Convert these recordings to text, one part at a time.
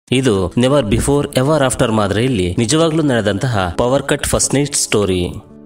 ಇದು never before ever after ಮಾದರಿಯಲ್ಲಿ ನಿಜವಾಗ್ಲೂ ನಡೆದಂತಹ power cut first night story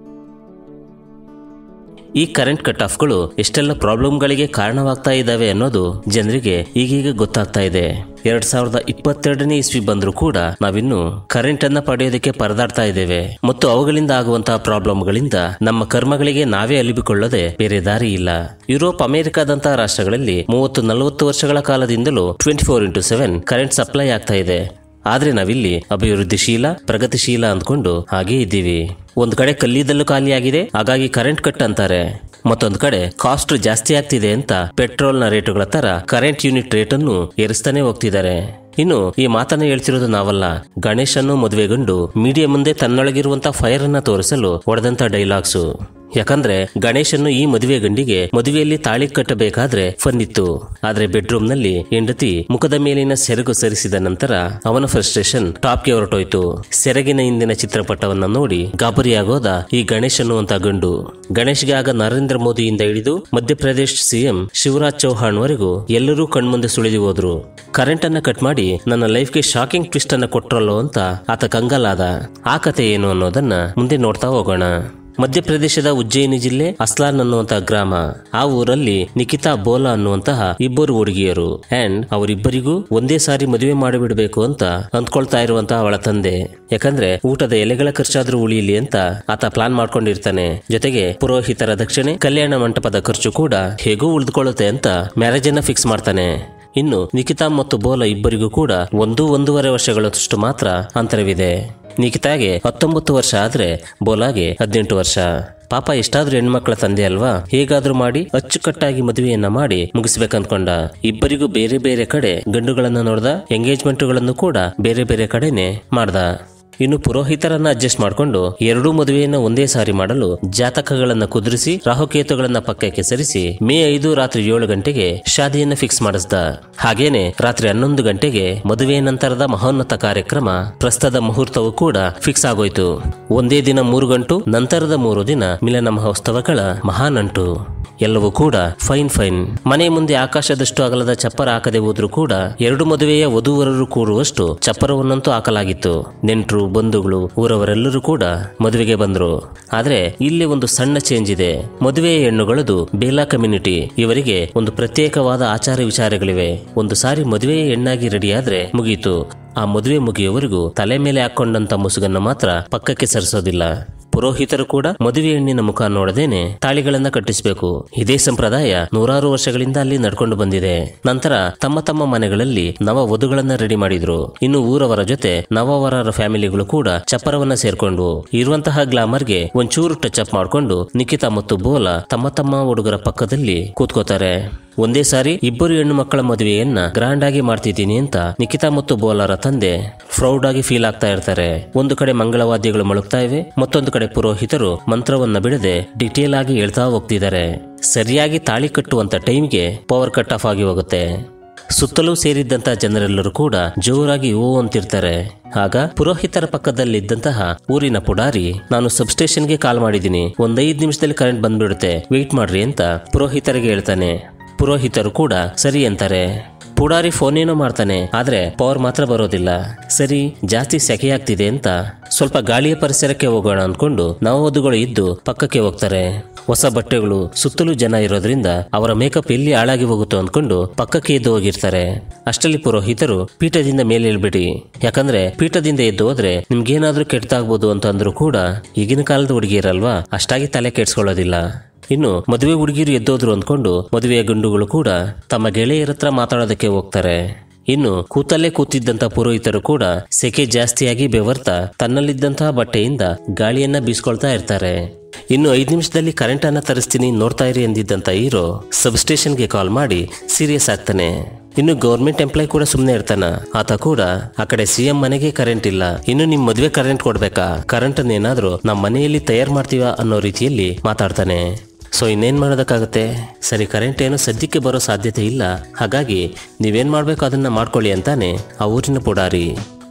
ಈ ಕರೆಂಟ್ ಕಟ್ ಆಫ್ಗಳು ಎಷ್ಟೆಲ್ಲ ಪ್ರಾಬ್ಲಮ್ಗಳಿಗೆ ಕಾರಣವಾಗ್ತಾ ಇದ್ದಾವೆ ಅನ್ನೋದು ಜನರಿಗೆ ಈಗೀಗ ಗೊತ್ತಾಗ್ತಾ ಇದೆ ಎರಡ್ ಸಾವಿರದ ಇಪ್ಪತ್ತೆರಡನೇ ಇಸ್ವಿ ಬಂದರೂ ಕೂಡ ನಾವಿನ್ನು ಕರೆಂಟ್ ಅನ್ನ ಪಡೆಯೋದಕ್ಕೆ ಪರದಾಡ್ತಾ ಇದ್ದೇವೆ ಮತ್ತು ಅವುಗಳಿಂದ ಆಗುವಂತಹ ಪ್ರಾಬ್ಲಮ್ಗಳಿಂದ ನಮ್ಮ ಕರ್ಮಗಳಿಗೆ ನಾವೇ ಅಲಿಬಿಕೊಳ್ಳದೆ ಬೇರೆ ದಾರಿ ಇಲ್ಲ ಯುರೋಪ್ ಅಮೆರಿಕಾದಂತಹ ರಾಷ್ಟ್ರಗಳಲ್ಲಿ ಮೂವತ್ತು ನಲವತ್ತು ವರ್ಷಗಳ ಕಾಲದಿಂದಲೂ twenty four into seven current supply ಆಗ್ತಾ ಇದೆ ಆದ್ರೆ ನಾವಿಲ್ಲಿ ಅಭಿವೃದ್ಧಿಶೀಲ ಪ್ರಗತಿಶೀಲ ಅಂದ್ಕೊಂಡು ಹಾಗೇ ಇದ್ದೀವಿ ಒಂದ್ ಕಡೆ ಕಲ್ಲಿದ್ದಲು ಖಾಲಿಯಾಗಿದೆ ಹಾಗಾಗಿ ಕರೆಂಟ್ ಕಟ್ ಅಂತಾರೆ ಮತ್ತೊಂದ್ ಕಡೆ ಕಾಸ್ಟ್ ಜಾಸ್ತಿ ಆಗ್ತಿದೆ ಅಂತ ಪೆಟ್ರೋಲ್ನ ರೇಟುಗಳ ತರ ಕರೆಂಟ್ ಯೂನಿಟ್ ರೇಟ್ ಅನ್ನು ಏರಿಸ್ತಾನೆ ಹೋಗ್ತಿದ್ದಾರೆ ಇನ್ನು ಈ ಮಾತನ್ನ ಹೇಳ್ತಿರೋದು ನಾವಲ್ಲ ಗಣೇಶನ್ನು ಮದುವೆಗೊಂಡು ಮೀಡಿಯಾ ಮುಂದೆ ತನ್ನೊಳಗಿರುವಂತ ಫೈರ್ ಅನ್ನ ತೋರಿಸಲು ಹೊಡೆದಂತ ಡೈಲಾಗ್ಸು ಯಾಕಂದ್ರೆ ಗಣೇಶನ್ನು ಈ ಮದುವೆ ಗಂಡಿಗೆ ಮದುವೆಯಲ್ಲಿ ತಾಳಿ ಕಟ್ಟಬೇಕಾದ್ರೆ ಫನ್ ಇತ್ತು ಆದ್ರೆ ಬೆಡ್ರೂಮ್ ನಲ್ಲಿ ಹೆಂಡತಿ ಮುಖದ ಮೇಲಿನ ಸೆರಗು ಸರಿಸಿದ ನಂತರ ಅವನ ಫ್ರಸ್ಟ್ರೇಷನ್ ಟಾಪ್ಗೆ ಹೊರಟೋಯ್ತು ಸೆರಗಿನ ಹಿಂದಿನ ಚಿತ್ರಪಟವನ್ನ ನೋಡಿ ಗಾಬರಿಯಾಗೋದ ಈ ಗಣೇಶ್ ಅನ್ನುವಂತ ಗಂಡು ಗಣೇಶ್ಗೆ ಆಗ ನರೇಂದ್ರ ಮೋದಿಯಿಂದ ಹಿಡಿದು ಮಧ್ಯಪ್ರದೇಶ್ ಸಿಎಂ ಶಿವರಾಜ್ ಚೌಹಾಣ್ ವರೆಗೂ ಎಲ್ಲರೂ ಕಣ್ಮುಂದೆ ಸುಳಿದು ಹೋದ್ರು ಕರೆಂಟ್ ಅನ್ನ ಕಟ್ ಮಾಡಿ ನನ್ನ ಲೈಫ್ಗೆ ಶಾಕಿಂಗ್ ಟ್ವಿಸ್ಟ್ ಅನ್ನ ಕೊಟ್ರಲ್ಲೋ ಅಂತ ಆತ ಕಂಗಾಲಾದ ಆ ಕತೆ ಏನು ಅನ್ನೋದನ್ನ ಮುಂದೆ ನೋಡ್ತಾ ಹೋಗೋಣ ಮಧ್ಯಪ್ರದೇಶದ ಉಜ್ಜಯಿನಿ ಜಿಲ್ಲೆ ಅಸ್ಲಾನ್ ಅನ್ನುವಂತಹ ಗ್ರಾಮ ಆ ಊರಲ್ಲಿ ನಿಖಿತಾ ಬೋಲಾ ಅನ್ನುವಂತಹ ಇಬ್ಬರು ಹುಡುಗಿಯರು ಅಂಡ್ ಅವರಿಬ್ಬರಿಗೂ ಒಂದೇ ಸಾರಿ ಮದುವೆ ಮಾಡಿಬಿಡಬೇಕು ಅಂತ ಅಂದ್ಕೊಳ್ತಾ ಇರುವಂತಹ ಅವಳ ತಂದೆ ಯಾಕಂದ್ರೆ ಊಟದ ಎಲೆಗಳ ಖರ್ಚಾದ್ರೂ ಉಳಿಯಲಿ ಅಂತ ಆತ ಪ್ಲಾನ್ ಮಾಡ್ಕೊಂಡಿರ್ತಾನೆ ಜೊತೆಗೆ ಪುರೋಹಿತರ ದಕ್ಷಿಣೆ ಕಲ್ಯಾಣ ಮಂಟಪದ ಖರ್ಚು ಕೂಡ ಹೇಗೂ ಉಳಿದುಕೊಳ್ಳುತ್ತೆ ಅಂತ ಮ್ಯಾರೇಜ್ ಅನ್ನ ಫಿಕ್ಸ್ ಮಾಡ್ತಾನೆ ಇನ್ನು ನಿಖಿತಾ ಮತ್ತು ಬೋಲಾ ಇಬ್ಬರಿಗೂ ಕೂಡ ಒಂದು ಒಂದೂವರೆ ವರ್ಷಗಳಷ್ಟು ಮಾತ್ರ ಅಂತರವಿದೆ ನಿಖಿತಾಗೆ ಹತ್ತೊಂಬತ್ತು ವರ್ಷ ಆದ್ರೆ ಬೋಲಾಗೆ ಹದಿನೆಂಟು ವರ್ಷ ಪಾಪ ಎಷ್ಟಾದ್ರೂ ಹೆಣ್ಮಕ್ಳ ತಂದೆ ಅಲ್ವಾ ಹೇಗಾದ್ರೂ ಮಾಡಿ ಅಚ್ಚುಕಟ್ಟಾಗಿ ಮದುವೆಯನ್ನ ಮಾಡಿ ಮುಗಿಸ್ಬೇಕನ್ಕೊಂಡ ಇಬ್ಬರಿಗೂ ಬೇರೆ ಬೇರೆ ಕಡೆ ಗಂಡುಗಳನ್ನ ನೋಡ್ದ ಎಂಗೇಜ್ಮೆಂಟ್ಗಳನ್ನು ಕೂಡ ಬೇರೆ ಬೇರೆ ಕಡೆನೆ ಮಾಡ್ದ ಇನ್ನು ಪುರೋಹಿತರನ್ನ ಅಡ್ಜಸ್ಟ್ ಮಾಡಿಕೊಂಡು ಎರಡೂ ಮದುವೆಯನ್ನ ಒಂದೇ ಸಾರಿ ಮಾಡಲು ಜಾತಕಗಳನ್ನ ಕುದುರಿಸಿ ರಾಹುಕೇತುಗಳನ್ನ ಪಕ್ಕಕ್ಕೆ ಸರಿಸಿ ಮೇ ಐದು ರಾತ್ರಿ ಏಳು ಗಂಟೆಗೆ ಶಾದಿಯನ್ನ ಫಿಕ್ಸ್ ಮಾಡಿಸ್ದ ಹಾಗೇನೆ ರಾತ್ರಿ ಹನ್ನೊಂದು ಗಂಟೆಗೆ ಮದುವೆಯ ನಂತರದ ಮಹೋನ್ನತ ಕಾರ್ಯಕ್ರಮ ಪ್ರಸ್ತದ ಮುಹೂರ್ತವು ಕೂಡ ಫಿಕ್ಸ್ ಆಗೋಯ್ತು ಒಂದೇ ದಿನ ಮೂರು ಗಂಟು ನಂತರದ ಮೂರು ದಿನ ಮಿಲನ ಮಹೋತ್ಸವಗಳ ಮಹಾನಂಟು ಎಲ್ಲವೂ ಕೂಡ ಫೈನ್ ಫೈನ್ ಮನೆ ಮುಂದೆ ಆಕಾಶದಷ್ಟು ಅಗಲದ ಚಪ್ಪರ ಹಾಕದೆ ಹೋದ್ರೂ ಕೂಡ ಎರಡು ಮದುವೆಯ ವಧುವರರು ಕೂರುವಷ್ಟು ಚಪ್ಪರವನ್ನಂತೂ ಹಾಕಲಾಗಿತ್ತು ನೆಂಟರು ಬಂಧುಗಳು ಊರವರೆಲ್ಲರೂ ಕೂಡ ಮದುವೆಗೆ ಬಂದ್ರು ಆದ್ರೆ ಇಲ್ಲಿ ಒಂದು ಸಣ್ಣ ಚೇಂಜ್ ಇದೆ ಮದುವೆಯ ಹೆಣ್ಣುಗಳದು ಬೇಲಾ ಕಮ್ಯುನಿಟಿ ಇವರಿಗೆ ಒಂದು ಪ್ರತ್ಯೇಕವಾದ ಆಚಾರ ವಿಚಾರಗಳಿವೆ ಒಂದು ಸಾರಿ ಮದುವೆಯ ಹೆಣ್ಣಾಗಿ ರೆಡಿಯಾದ್ರೆ ಮುಗೀತು ಆ ಮದುವೆ ಮುಗಿಯುವವರೆಗೂ ತಲೆ ಮೇಲೆ ಹಾಕೊಂಡಂತ ಮುಸುಗನ್ನ ಮಾತ್ರ ಪಕ್ಕಕ್ಕೆ ಸರಿಸೋದಿಲ್ಲ ಪುರೋಹಿತರು ಕೂಡ ಮದುವೆ ಹೆಣ್ಣಿನ ಮುಖ ನೋಡದೇನೆ ತಾಳಿಗಳನ್ನ ಕಟ್ಟಿಸಬೇಕು ಇದೇ ಸಂಪ್ರದಾಯ ನೂರಾರು ವರ್ಷಗಳಿಂದ ಅಲ್ಲಿ ನಡ್ಕೊಂಡು ಬಂದಿದೆ ನಂತರ ತಮ್ಮ ತಮ್ಮ ಮನೆಗಳಲ್ಲಿ ನವ ವಧುಗಳನ್ನ ರೆಡಿ ಮಾಡಿದ್ರು ಇನ್ನು ಊರವರ ಜೊತೆ ನವವರರ ಫ್ಯಾಮಿಲಿಗಳು ಕೂಡ ಚಪ್ಪರವನ್ನ ಸೇರ್ಕೊಂಡು ಇರುವಂತಹ ಗ್ಲಾಮರ್ಗೆ ಒಂಚೂರು ಟಚ್ ಅಪ್ ಮಾಡ್ಕೊಂಡು ನಿಖಿತಾ ಮತ್ತು ಬೋಲಾ ತಮ್ಮ ತಮ್ಮ ಹುಡುಗರ ಪಕ್ಕದಲ್ಲಿ ಕೂತ್ಕೋತಾರೆ ಒಂದೇ ಸಾರಿ ಇಬ್ಬರು ಹೆಣ್ಣು ಮಕ್ಕಳ ಮದುವೆಯನ್ನ ಗ್ರಾಂಡ್ ಆಗಿ ಮಾಡ್ತಿದ್ದೀನಿ ಅಂತ ನಿಖಿತಾ ಮತ್ತು ಬೋಲಾರ ತಂದೆ ಪ್ರೌಡ್ ಆಗಿ ಫೀಲ್ ಆಗ್ತಾ ಇರ್ತಾರೆ ಒಂದು ಕಡೆ ಮಂಗಳವಾದ್ಯಗಳು ಮೊಳಗ್ತಾ ಇವೆ ಮತ್ತೊಂದು ಕಡೆ ಪುರೋಹಿತರು ಮಂತ್ರವನ್ನ ಬಿಡದೆ ಡಿಟೇಲ್ ಆಗಿ ಹೇಳ್ತಾ ಹೋಗ್ತಿದ್ದಾರೆ ಸರಿಯಾಗಿ ತಾಳಿ ಕಟ್ಟುವಂತ ಟೈಮ್ಗೆ ಪವರ್ ಕಟ್ ಆಫ್ ಆಗಿ ಹೋಗುತ್ತೆ ಸುತ್ತಲೂ ಸೇರಿದ್ದಂತ ಜನರೆಲ್ಲರೂ ಕೂಡ ಜೋರಾಗಿ ಓ ಅಂತಿರ್ತಾರೆ ಆಗ ಪುರೋಹಿತರ ಪಕ್ಕದಲ್ಲಿದ್ದಂತಹ ಊರಿನ ಪುಡಾರಿ ನಾನು ಸಬ್ಸ್ಟೇಷನ್ಗೆ ಕಾಲ್ ಮಾಡಿದ್ದೀನಿ ಒಂದೈದು ನಿಮಿಷದಲ್ಲಿ ಕರೆಂಟ್ ಬಂದ್ಬಿಡುತ್ತೆ ವೆಯ್ಟ್ ಮಾಡ್ರಿ ಅಂತ ಪುರೋಹಿತರಿಗೆ ಹೇಳ್ತಾನೆ ಪುರೋಹಿತರು ಕೂಡ ಸರಿ ಅಂತಾರೆ ಪುಡಾರಿ ಫೋನ್ ಏನೋ ಮಾಡ್ತಾನೆ ಆದ್ರೆ ಪವರ್ ಮಾತ್ರ ಬರೋದಿಲ್ಲ ಸರಿ ಜಾಸ್ತಿ ಸೆಕೆ ಆಗ್ತಿದೆ ಅಂತ ಸ್ವಲ್ಪ ಗಾಳಿಯ ಪರಿಸರಕ್ಕೆ ಹೋಗೋಣ ಅನ್ಕೊಂಡು ನವವಧುಗಳು ಇದ್ದು ಪಕ್ಕಕ್ಕೆ ಹೋಗ್ತಾರೆ ಹೊಸ ಬಟ್ಟೆಗಳು ಸುತ್ತಲೂ ಜನ ಇರೋದ್ರಿಂದ ಅವರ ಮೇಕಪ್ ಎಲ್ಲಿ ಹಾಳಾಗಿ ಹೋಗುತ್ತೋ ಅಂದ್ಕೊಂಡು ಪಕ್ಕಕ್ಕೆ ಎದ್ದು ಹೋಗಿರ್ತಾರೆ ಅಷ್ಟರಲ್ಲಿ ಪುರೋಹಿತರು ಪೀಠದಿಂದ ಮೇಲೆ ಇಳ್ಬಿಡಿ ಯಾಕಂದ್ರೆ ಪೀಠದಿಂದ ಎದ್ದು ಹೋದ್ರೆ ನಿಮ್ಗೇನಾದ್ರೂ ಕೆಟ್ಟದಾಗ್ಬೋದು ಅಂತ ಅಂದ್ರೂ ಕೂಡ ಈಗಿನ ಕಾಲದ ಹುಡುಗಿಯರಲ್ವಾ ಅಷ್ಟಾಗಿ ತಲೆ ಕೆಡ್ಸ್ಕೊಳ್ಳೋದಿಲ್ಲ ಇನ್ನು ಮದುವೆ ಹುಡುಗಿರು ಎದ್ದೋದ್ರು ಅಂದ್ಕೊಂಡು ಮದುವೆಯ ಗಂಡುಗಳು ಕೂಡ ತಮ್ಮ ಗೆಳೆಯರ ಹತ್ರ ಮಾತಾಡೋದಕ್ಕೆ ಹೋಗ್ತಾರೆ ಇನ್ನು ಕೂತಲ್ಲೇ ಕೂತಿದ್ದಂತ ಪುರೋಹಿತರು ಕೂಡ ಸೆಕೆ ಜಾಸ್ತಿಯಾಗಿ ಬೆವರ್ತಾ ತನ್ನಲ್ಲಿದ್ದಂತಹ ಬಟ್ಟೆಯಿಂದ ಗಾಳಿಯನ್ನ ಬೀಸ್ಕೊಳ್ತಾ ಇರ್ತಾರೆ ಇನ್ನು ಐದು ನಿಮಿಷದಲ್ಲಿ ಕರೆಂಟ್ ಅನ್ನ ತರಿಸ್ತೀನಿ ನೋಡ್ತಾ ಇರಿ ಎಂದಿದ್ದಂತ ಹೀರೋ ಸಬ್ ಸ್ಟೇಷನ್ಗೆ ಕಾಲ್ ಮಾಡಿ ಸೀರಿಯಸ್ ಆಗ್ತಾನೆ ಇನ್ನು ಗೌರ್ಮೆಂಟ್ ಎಂಪ್ಲಾಯ್ ಕೂಡ ಸುಮ್ಮನೆ ಇರ್ತಾನ ಆತ ಕೂಡ ಆ ಕಡೆ ಸಿಎಂ ಮನೆಗೆ ಕರೆಂಟ್ ಇಲ್ಲ ಇನ್ನು ನಿಮ್ ಮದ್ವೆ ಕರೆಂಟ್ ಕೊಡ್ಬೇಕಾ ಕರೆಂಟ್ ಏನಾದ್ರೂ ನಮ್ಮ ಮನೆಯಲ್ಲಿ ತಯಾರು ಮಾಡ್ತೀವ ಅನ್ನೋ ರೀತಿಯಲ್ಲಿ ಮಾತಾಡ್ತಾನೆ ಸೊ ಇನ್ನೇನ್ ಮಾಡೋದಕ್ಕಾಗುತ್ತೆ ಸರಿ ಕರೆಂಟ್ ಏನು ಸದ್ಯಕ್ಕೆ ಬರೋ ಸಾಧ್ಯತೆ ಇಲ್ಲ ಹಾಗಾಗಿ ನೀವೇನ್ ಮಾಡ್ಬೇಕು ಅದನ್ನ ಮಾಡ್ಕೊಳ್ಳಿ ಅಂತಾನೆ ಆ ಊರಿನ ಪುಡಾರಿ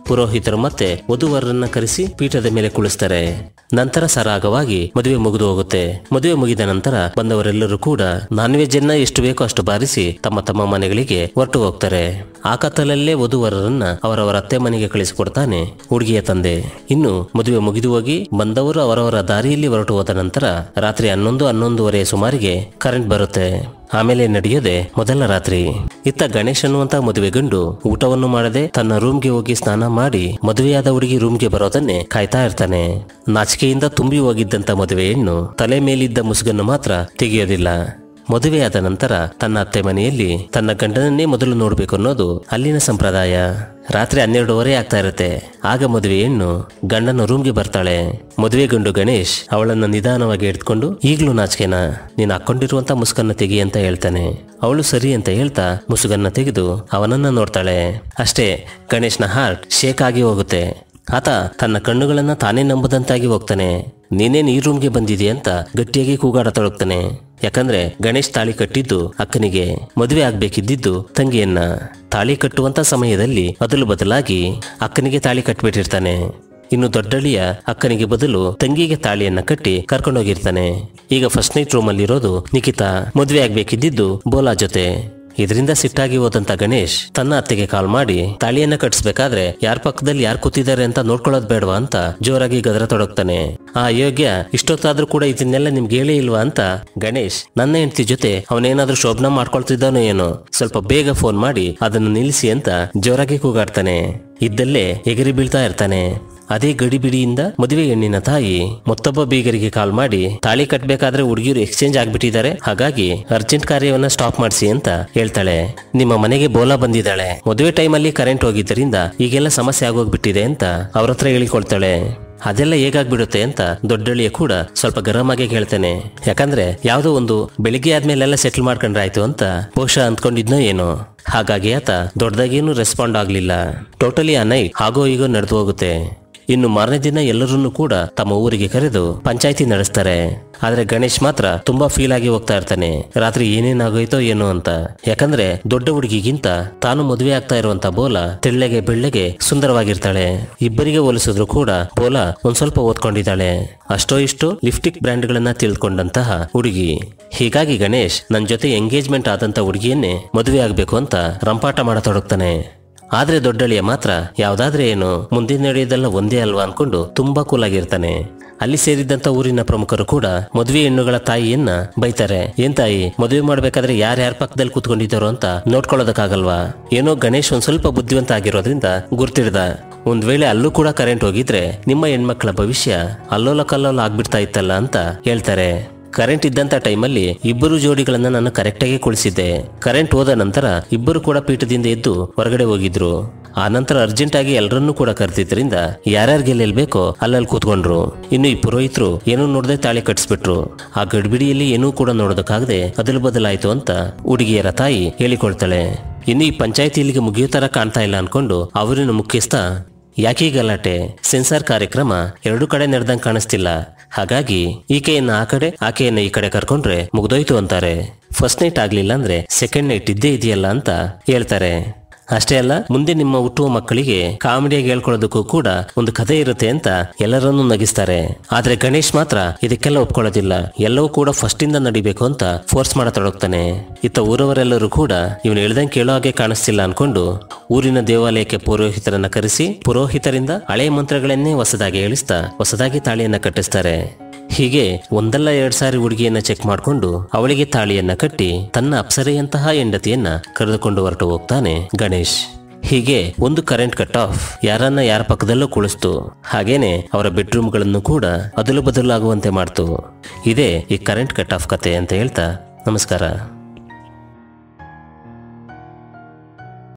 ಪುರೋಹಿತರು ಮತ್ತೆ ವಧುವರನ್ನ ಕರೆಸಿ ಪೀಠದ ಮೇಲೆ ಕುಳಿಸ್ತಾರೆ ನಂತರ ಸರಾಗವಾಗಿ ಮದುವೆ ಮುಗಿದು ಹೋಗುತ್ತೆ ಮದುವೆ ಮುಗಿದ ನಂತರ ಬಂದವರೆಲ್ಲರೂ ಕೂಡ ನಾನ್ ವೆಜ್ ಅನ್ನ ಎಷ್ಟು ಬೇಕೋ ಅಷ್ಟು ಬಾರಿಸಿ ತಮ್ಮ ತಮ್ಮ ಮನೆಗಳಿಗೆ ಹೊರಟು ಹೋಗ್ತಾರೆ ಆ ಕತ್ತಲಲ್ಲೇ ವಧುವರರನ್ನ ಅವರವರ ಅತ್ತೆ ಮನೆಗೆ ಕಳಿಸಿಕೊಡ್ತಾನೆ ಹುಡುಗಿಯ ತಂದೆ ಇನ್ನು ಮದುವೆ ಮುಗಿದು ಹೋಗಿ ಬಂದವರು ಅವರವರ ದಾರಿಯಲ್ಲಿ ಹೊರಟು ಹೋದ ನಂತರ ರಾತ್ರಿ ಹನ್ನೊಂದು ಹನ್ನೊಂದುವರೆ ಸುಮಾರಿಗೆ ಕರೆಂಟ್ ಬರುತ್ತೆ ಆಮೇಲೆ ನಡೆಯೋದೆ ಮೊದಲ ರಾತ್ರಿ ಇತ್ತ ಗಣೇಶ್ ಅನ್ನುವಂತ ಮದುವೆ ಗಂಡು ಊಟವನ್ನು ಮಾಡದೆ ತನ್ನ ರೂಮ್ಗೆ ಹೋಗಿ ಸ್ನಾನ ಮಾಡಿ ಮದುವೆಯಾದ ಹುಡುಗಿ ರೂಮ್ಗೆ ಬರೋದನ್ನೇ ಕಾಯ್ತಾ ಇರ್ತಾನೆ ನಾಚಿಕೆಯಿಂದ ತುಂಬಿ ಹೋಗಿದ್ದಂತ ಮದುವೆ ಹೆಣ್ಣು ತಲೆ ಮೇಲಿದ್ದ ಮುಸುಗನ್ನು ಮಾತ್ರ ತೆಗೆಯೋದಿಲ್ಲ ಮದುವೆಯಾದ ನಂತರ ತನ್ನ ಅತ್ತೆ ಮನೆಯಲ್ಲಿ ತನ್ನ ಗಂಡನನ್ನೇ ಮೊದಲು ನೋಡ್ಬೇಕು ಅನ್ನೋದು ಅಲ್ಲಿನ ಸಂಪ್ರದಾಯ ರಾತ್ರಿ ಹನ್ನೆರಡುವರೆ ಆಗ್ತಾ ಇರುತ್ತೆ ಆಗ ಮದುವೆ ಹೆಣ್ಣು ಗಂಡನ ರೂಮ್ಗೆ ಬರ್ತಾಳೆ ಮದುವೆ ಗಂಡು ಗಣೇಶ್ ಅವಳನ್ನ ನಿಧಾನವಾಗಿ ಎಡ್ಕೊಂಡು ಈಗ್ಲೂ ನಾಚಿಕೆನ ನೀನು ಹಾಕೊಂಡಿರುವಂತ ಮುಸುಕನ್ನ ತೆಗಿ ಅಂತ ಹೇಳ್ತಾನೆ ಅವಳು ಸರಿ ಅಂತ ಹೇಳ್ತಾ ಮುಸುಗನ್ನ ತೆಗೆದು ಅವನನ್ನ ನೋಡ್ತಾಳೆ ಅಷ್ಟೇ ಗಣೇಶ್ನ ಹಾರ್ಟ್ ಶೇಕ್ ಆಗಿ ಹೋಗುತ್ತೆ ಆತ ತನ್ನ ಕಣ್ಣುಗಳನ್ನ ತಾನೇ ನಂಬದಂತಾಗಿ ಹೋಗ್ತಾನೆ ನೀನೇನ್ ಈ ರೂಮ್ಗೆ ಬಂದಿದೆ ಅಂತ ಗಟ್ಟಿಯಾಗಿ ಕೂಗಾಡತೊಡಗ್ತಾನೆ ಯಾಕಂದ್ರೆ ಗಣೇಶ್ ತಾಳಿ ಕಟ್ಟಿದ್ದು ಅಕ್ಕನಿಗೆ ಮದುವೆ ಆಗ್ಬೇಕಿದ್ದಿದ್ದು ತಂಗಿಯನ್ನ ತಾಳಿ ಕಟ್ಟುವಂತ ಸಮಯದಲ್ಲಿ ಅದಲು ಬದಲಾಗಿ ಅಕ್ಕನಿಗೆ ತಾಳಿ ಕಟ್ಬಿಟ್ಟಿರ್ತಾನೆ ಇನ್ನು ದೊಡ್ಡಳಿಯ ಅಕ್ಕನಿಗೆ ಬದಲು ತಂಗಿಗೆ ತಾಳಿಯನ್ನ ಕಟ್ಟಿ ಕರ್ಕೊಂಡೋಗಿರ್ತಾನೆ ಈಗ ಫಸ್ಟ್ ನೈಟ್ ರೂಮಲ್ಲಿ ಇರೋದು ನಿಖಿತಾ ಮದುವೆ ಆಗ್ಬೇಕಿದ್ದಿದ್ದು ಬೋಲಾ ಜೊತೆ ಇದರಿಂದ ಸಿಟ್ಟಾಗಿ ಹೋದಂತ ಗಣೇಶ್ ತನ್ನ ಅತ್ತೆಗೆ ಕಾಲ್ ಮಾಡಿ ತಾಳಿಯನ್ನ ಕಟ್ಸ್ಬೇಕಾದ್ರೆ ಯಾರ ಪಕ್ಕದಲ್ಲಿ ಯಾರು ಕೂತಿದ್ದಾರೆ ಅಂತ ನೋಡ್ಕೊಳ್ಳೋದ್ ಬೇಡವಾ ಅಂತ ಜೋರಾಗಿ ಗದರ ತೊಡಗ್ತಾನೆ ಆ ಅಯೋಗ್ಯ ಇಷ್ಟೊತ್ತಾದ್ರೂ ಕೂಡ ಇದನ್ನೆಲ್ಲ ನಿಮ್ಗೆ ಹೇಳೇ ಇಲ್ವಾ ಅಂತ ಗಣೇಶ್ ನನ್ನ ಹೆಂಡತಿ ಜೊತೆ ಅವನೇನಾದ್ರೂ ಶೋಭನ ಮಾಡ್ಕೊಳ್ತಿದ್ದಾನೋ ಏನೋ ಸ್ವಲ್ಪ ಬೇಗ ಫೋನ್ ಮಾಡಿ ಅದನ್ನು ನಿಲ್ಲಿಸಿ ಅಂತ ಜೋರಾಗಿ ಕೂಗಾಡ್ತಾನೆ ಇದ್ದಲ್ಲೇ ಎಗರಿ ಬೀಳ್ತಾ ಇರ್ತಾನೆ ಅದೇ ಗಡಿಬಿಡಿಯಿಂದ ಮದುವೆ ಹೆಣ್ಣಿನ ತಾಯಿ ಮತ್ತೊಬ್ಬ ಬೀಗರಿಗೆ ಕಾಲ್ ಮಾಡಿ ತಾಳಿ ಕಟ್ಬೇಕಾದ್ರೆ ಹುಡುಗಿರು ಎಕ್ಸ್ಚೇಂಜ್ ಆಗ್ಬಿಟ್ಟಿದ್ದಾರೆ ಹಾಗಾಗಿ ಅರ್ಜೆಂಟ್ ಕಾರ್ಯವನ್ನ ಸ್ಟಾಪ್ ಮಾಡಿಸಿ ಅಂತ ಹೇಳ್ತಾಳೆ ನಿಮ್ಮ ಮನೆಗೆ ಬೋಲಾ ಬಂದಿದ್ದಾಳೆ ಮದುವೆ ಟೈಮಲ್ಲಿ ಕರೆಂಟ್ ಹೋಗಿದ್ದರಿಂದ ಈಗೆಲ್ಲ ಸಮಸ್ಯೆ ಆಗೋಗ್ಬಿಟ್ಟಿದೆ ಅಂತ ಅವ್ರ ಹತ್ರ ಹೇಳಿಕೊಳ್ತಾಳೆ ಅದೆಲ್ಲ ಹೇಗಾಗ್ಬಿಡುತ್ತೆ ಅಂತ ದೊಡ್ಡಳಿಯ ಕೂಡ ಸ್ವಲ್ಪ ಗರಂ ಆಗಿ ಹೇಳ್ತಾನೆ ಯಾಕಂದ್ರೆ ಯಾವುದೋ ಒಂದು ಬೆಳಿಗ್ಗೆ ಆದ್ಮೇಲೆಲ್ಲ ಸೆಟ್ಲ್ ಮಾಡ್ಕೊಂಡ್ರಾಯ್ತು ಅಂತ ಬಹುಶಃ ಅಂದ್ಕೊಂಡಿದ್ನೋ ಏನೋ ಹಾಗಾಗಿ ಆತ ದೊಡ್ಡದಾಗೇನು ರೆಸ್ಪಾಂಡ್ ಆಗ್ಲಿಲ್ಲ ಟೋಟಲಿ ಆ ನೈಟ್ ಹಾಗೋ ಈಗೋ ನಡೆದು ಹೋಗುತ್ತೆ ಇನ್ನು ಮಾರನೇ ದಿನ ಎಲ್ಲರನ್ನೂ ಕೂಡ ತಮ್ಮ ಊರಿಗೆ ಕರೆದು ಪಂಚಾಯಿತಿ ನಡೆಸ್ತಾರೆ ಆದ್ರೆ ಗಣೇಶ್ ಮಾತ್ರ ತುಂಬಾ ಫೀಲ್ ಆಗಿ ಹೋಗ್ತಾ ಇರ್ತಾನೆ ರಾತ್ರಿ ಏನೇನಾಗೋಯ್ತೋ ಏನೋ ಅಂತ ಯಾಕಂದ್ರೆ ದೊಡ್ಡ ಹುಡುಗಿಗಿಂತ ತಾನು ಮದುವೆ ಆಗ್ತಾ ಇರುವಂತ ಬೋಲ ತೆಳ್ಳಗೆ ಬೆಳ್ಳಗೆ ಸುಂದರವಾಗಿರ್ತಾಳೆ ಇಬ್ಬರಿಗೆ ಹೋಲಿಸಿದ್ರು ಕೂಡ ಬೋಲ ಒಂದ್ ಸ್ವಲ್ಪ ಓದ್ಕೊಂಡಿದ್ದಾಳೆ ಅಷ್ಟೋ ಇಷ್ಟೋ ಲಿಫ್ಟಿಕ್ ಬ್ರ್ಯಾಂಡ್ಗಳನ್ನ ತಿಳ್ಕೊಂಡಂತಹ ಹುಡುಗಿ ಹೀಗಾಗಿ ಗಣೇಶ್ ನನ್ನ ಜೊತೆ ಎಂಗೇಜ್ಮೆಂಟ್ ಆದಂತ ಹುಡುಗಿಯನ್ನೇ ಮದುವೆ ಆಗ್ಬೇಕು ಅಂತ ರಂಪಾಟ ಮಾಡತೊಡಗ್ತಾನೆ ಆದ್ರೆ ದೊಡ್ಡಳಿಯ ಮಾತ್ರ ಯಾವ್ದಾದ್ರೆ ಏನು ಮುಂದಿನ ನಡೆಯೋದೆಲ್ಲ ಒಂದೇ ಅಲ್ವಾ ಅನ್ಕೊಂಡು ತುಂಬಾ ಕೂಲ್ ಆಗಿರ್ತಾನೆ ಅಲ್ಲಿ ಸೇರಿದ್ದಂತ ಊರಿನ ಪ್ರಮುಖರು ಕೂಡ ಮದುವೆ ಹೆಣ್ಣುಗಳ ತಾಯಿಯನ್ನ ಬೈತಾರೆ ಏನ್ ತಾಯಿ ಮದುವೆ ಮಾಡ್ಬೇಕಾದ್ರೆ ಯಾರ್ಯಾರ ಪಕ್ಕದಲ್ಲಿ ಕೂತ್ಕೊಂಡಿದ್ದಾರೋ ಅಂತ ನೋಡ್ಕೊಳ್ಳೋದಕ್ಕಾಗಲ್ವಾ ಏನೋ ಗಣೇಶ್ ಒಂದ್ ಸ್ವಲ್ಪ ಬುದ್ಧಿವಂತ ಆಗಿರೋದ್ರಿಂದ ಗುರ್ತಿಡ್ದ ಒಂದ್ ವೇಳೆ ಅಲ್ಲೂ ಕೂಡ ಕರೆಂಟ್ ಹೋಗಿದ್ರೆ ನಿಮ್ಮ ಹೆಣ್ಮಕ್ಳ ಭವಿಷ್ಯ ಅಲ್ಲೋಲ ಕಲ್ಲೋಲ ಆಗ್ಬಿಡ್ತಾ ಇತ್ತಲ್ಲ ಅಂತ ಹೇಳ್ತಾರೆ ಕರೆಂಟ್ ಇದ್ದಂತ ಟೈಮಲ್ಲಿ ಇಬ್ಬರು ಜೋಡಿಗಳನ್ನ ನಾನು ಕರೆಕ್ಟಾಗಿ ಕುಳಿಸಿದ್ದೆ ಕರೆಂಟ್ ಹೋದ ನಂತರ ಇಬ್ಬರು ಕೂಡ ಪೀಠದಿಂದ ಎದ್ದು ಹೊರಗಡೆ ಹೋಗಿದ್ರು ಆ ನಂತರ ಅರ್ಜೆಂಟ್ ಆಗಿ ಎಲ್ಲರನ್ನೂ ಕೂಡ ಕರೆದಿದ್ರಿಂದ ಯಾರ್ಯಾರಿಗೆ ಎಲ್ಲೆಲ್ಲಿ ಬೇಕೋ ಅಲ್ಲಲ್ಲಿ ಕೂತ್ಕೊಂಡ್ರು ಇನ್ನು ಈ ಪುರೋಹಿತರು ಏನೂ ನೋಡದೆ ತಾಳಿ ಕಟ್ಸ್ಬಿಟ್ರು ಆ ಗಡ್ಬಿಡಿಯಲ್ಲಿ ಏನೂ ಕೂಡ ನೋಡೋದಕ್ಕಾಗದೆ ಅದಲು ಬದಲಾಯ್ತು ಅಂತ ಹುಡುಗಿಯರ ತಾಯಿ ಹೇಳಿಕೊಳ್ತಾಳೆ ಇನ್ನು ಈ ಪಂಚಾಯತಿ ಇಲ್ಲಿಗೆ ಮುಗಿಯೋ ತರ ಕಾಣ್ತಾ ಇಲ್ಲ ಅನ್ಕೊಂಡು ಅವರಿನ ಮುಖ್ಯಸ್ಥ ಯಾಕೆ ಈ ಗಲಾಟೆ ಸೆನ್ಸಾರ್ ಕಾರ್ಯಕ್ರಮ ಎರಡು ಕಡೆ ನಡೆದಂಗೆ ಕಾಣಿಸ್ತಿಲ್ಲ ಹಾಗಾಗಿ ಈಕೆಯನ್ನ ಆ ಕಡೆ ಆಕೆಯನ್ನ ಈ ಕಡೆ ಕರ್ಕೊಂಡ್ರೆ ಮುಗ್ದೋಯ್ತು ಅಂತಾರೆ ಫಸ್ಟ್ ನೈಟ್ ಆಗ್ಲಿಲ್ಲ ಅಂದ್ರೆ ಸೆಕೆಂಡ್ ನೈಟ್ ಇದ್ದೇ ಇದೆಯಲ್ಲ ಅಂತ ಹೇಳ್ತಾರೆ ಅಷ್ಟೇ ಅಲ್ಲ ಮುಂದೆ ನಿಮ್ಮ ಹುಟ್ಟುವ ಮಕ್ಕಳಿಗೆ ಕಾಮಿಡಿಯಾಗಿ ಹೇಳ್ಕೊಳ್ಳೋದಕ್ಕೂ ಕೂಡ ಒಂದು ಕಥೆ ಇರುತ್ತೆ ಅಂತ ಎಲ್ಲರನ್ನೂ ನಗಿಸ್ತಾರೆ ಆದ್ರೆ ಗಣೇಶ್ ಮಾತ್ರ ಇದಕ್ಕೆಲ್ಲ ಒಪ್ಕೊಳ್ಳೋದಿಲ್ಲ ಎಲ್ಲವೂ ಕೂಡ ಫಸ್ಟ್ ಇಂದ ನಡಿಬೇಕು ಅಂತ ಫೋರ್ಸ್ ಮಾಡತೊಡಗ್ತಾನೆ ಇತ್ತ ಊರವರೆಲ್ಲರೂ ಕೂಡ ಇವನು ಹೇಳ್ದಂಗೆ ಕೇಳೋ ಹಾಗೆ ಕಾಣಿಸ್ತಿಲ್ಲ ಅನ್ಕೊಂಡು ಊರಿನ ದೇವಾಲಯಕ್ಕೆ ಪುರೋಹಿತರನ್ನ ಕರೆಸಿ ಪುರೋಹಿತರಿಂದ ಹಳೆಯ ಮಂತ್ರಗಳನ್ನೇ ಹೊಸದಾಗಿ ಹೇಳಿಸ್ತಾ ಹೊಸದಾಗಿ ತಾಳಿಯನ್ನ ಕಟ್ಟಿಸ್ತಾರೆ ಹೀಗೆ ಒಂದಲ್ಲ ಎರಡ್ ಸಾರಿ ಹುಡುಗಿಯನ್ನ ಚೆಕ್ ಮಾಡಿಕೊಂಡು ಅವಳಿಗೆ ತಾಳಿಯನ್ನ ಕಟ್ಟಿ ತನ್ನ ಅಪ್ಸರೆಯಂತಹ ಹೆಂಡತಿಯನ್ನ ಕರೆದುಕೊಂಡು ಹೊರಟು ಹೋಗ್ತಾನೆ ಗಣೇಶ್ ಹೀಗೆ ಒಂದು ಕರೆಂಟ್ ಕಟ್ ಆಫ್ ಯಾರನ್ನ ಯಾರ ಪಕ್ಕದಲ್ಲೂ ಕುಳಿಸ್ತು ಹಾಗೇನೆ ಅವರ ಬೆಡ್ರೂಮ್ಗಳನ್ನು ಕೂಡ ಅದಲು ಬದಲಾಗುವಂತೆ ಮಾಡ್ತು ಇದೇ ಈ ಕರೆಂಟ್ ಕಟ್ ಆಫ್ ಕತೆ ಅಂತ ಹೇಳ್ತಾ ನಮಸ್ಕಾರ